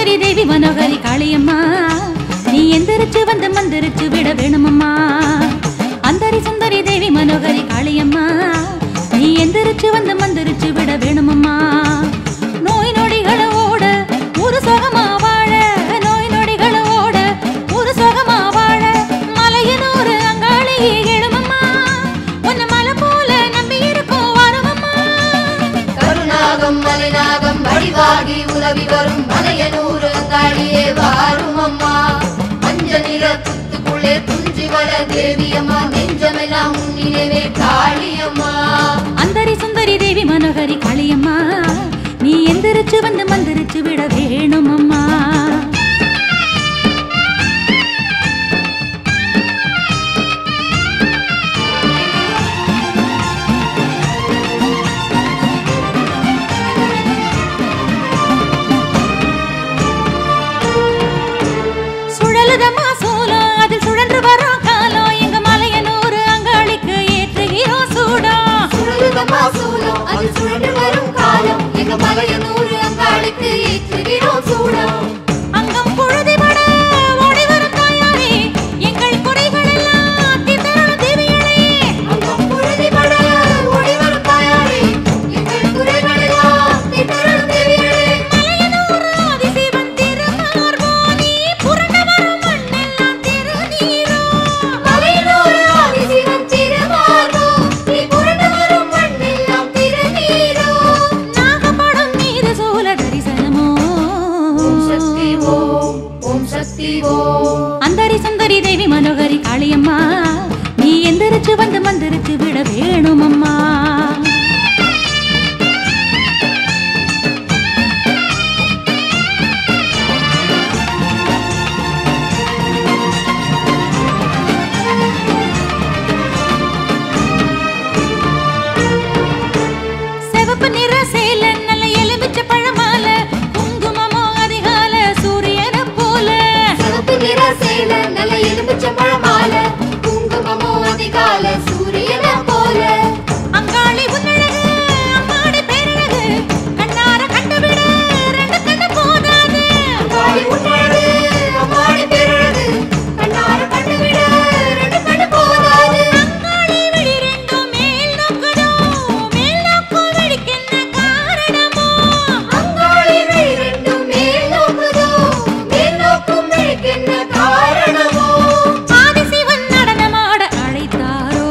சுந்தரி தேவி மனோகரி காளியம்மா நீ எந்திரிச்சு வந்து மந்திரிச்சு விட வேணுமம்மா அந்தரி சுந்தரி தேவி மனோகரி காளியம்மா நீ எந்திரிச்சு வந்து மந்திரிச்சு விட வேணுமம்மா நோய் நொடிகளை ஓட ஒரு சுகமா வாழ நோய் நொடிகளை ஓட ஒரு சுகமா வாழ மலையனூர் அங்காளியே எழுமம்மா உன்னை மலை போல நம்பி இருக்கும் வருமம்மா கருநாகம் மலைநாகம் வடிவாகி உலவி வரும் மலையனூர் காளியே வாரும் அம்மா மஞ்ச நிற புத்துக்குள்ளே துஞ்சி வர தேவியம்மா நெஞ்சமெல்லாம் உன்னினவே காளியம்மா அந்தரி சுந்தரி தேவி மனோகரி காளியம்மா நீ எந்திரிச்சு வந்து மந்திரிச்சு விட வேணும் அம்மா சுழலுதம்மா சூலம் அதில் சுழன்று வரும் காலம் எங்க மலையனூர் அங்காளிக்கு ஏற்றுகிறோம் சூடம் சுழலுதம்மா சூலம் அது சுழன்று வரும் காலம் எங்க மலையனூர் அங்காளுக்கு ஏற்றுகிறோம் சூடம் அங்கம் பொழுதுபட ஓடி வரும் தாயாரே எங்கள் குறைகள் எல்லாம் தீர்த்தருளும் தேவியளே அங்கம் பொழுதிபட ஓடி வரும் தாயாரே எங்கள் குறைகளெல்லாம் தீர்த்தருளும் தேவியளே மலையனூர் ஆதிசிவன் திருமார்போனி புரண்டு வரும் மண்ணெல்லாம் திருநீரோ மலையனூர் ஆதிசிவன் திருமார்போ, நீ புரண்டு வரும் மண்ணெல்லாம் திருநீரோ. நாகப்படம் மீது சூல தரிசனமோ ஓம் சக்தி ஓம், ஓம் சக்தி ஓம். அந்தரி சுந்தரி தேவி மனோகரி காளியம்மா நீ எந்திரிச்சு வந்து மந்திரிச்சு விட வேணும் அம்மா சிவப்பு நிற சேல நல்ல எலுமிச்ச பழமால குங்குமமோ அதிகால சூரியனை போல சிவப்பு நிற சேலை, நல்ல எலுமிச்சம்பழ மாலை, குங்குமமோ அதிகால சூரியனை போல. அங்காளி உன்னழகு அம்மாடி பேரழகு கண்ணார கண்டுவிட ரெண்டு கண்ணு போதாது அங்காளி உன்னழகு, அம்மாடி பேரழகு, கண்ணார கண்டுவிட ரெண்டு கண்ணு போதாது. அங்காளி விழி ரெண்டும் மேல் நோக்குதோ மேல் நோக்கும் விழிக்கென்ன காரணமோ அங்காளி விழி ரெண்டும் மேல் நோக்குதோ, மேல் நோக்கும் விழிக்கென்ன காரணமோ ஆதிசிவன் நடனமாட அழைத்தாரோ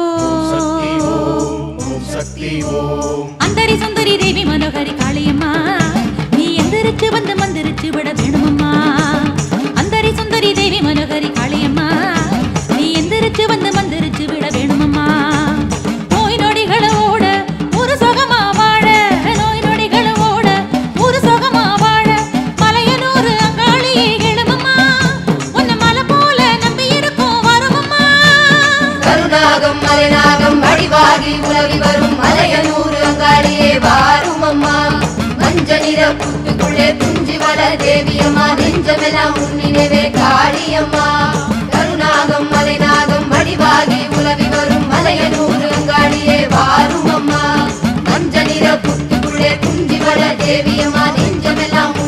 அந்தரி சுந்தரி தேவி மனோகரி காளியம்மா நீ எந்திரிச்சு வந்து மந்திரிச்சு விட வேணுமம்மா அந்தரி சுந்தரி தேவி மனோகரி காளியம்மா நீ எந்திரிச்சு வந்து மந்திரிச்சு விட வேணுமம்மா நோய் நொடிகளை ஓட ஒரு சுகமா வாழ நோய் நொடிகளை ஓட ஒரு சுகமா வாழ மலையனூர் அங்காளியே எழுமம்மா உன்னை மலை போல நம்பி இருக்கும் வருமம்மா கருநாகம் மலைநாகம் வடிவாகி உலவி வரும் மலையனூர் அங்காளியே வாரும் அம்மா மஞ்ச நிற புத்துக்குள்ளே துஞ்சி வள தேவியம்மா நெஞ்சமெல்லாம் உன்னினவே காளியம்மா கருநாகம் மலைநாகம் வடிவாகி உலவி வரும் மலையனூர் அங்காளியே வாரும் அம்மா மஞ்ச நிற புத்துக்குள்ளே துஞ்சி வள தேவியம்மா நெஞ்சமெல்லாம்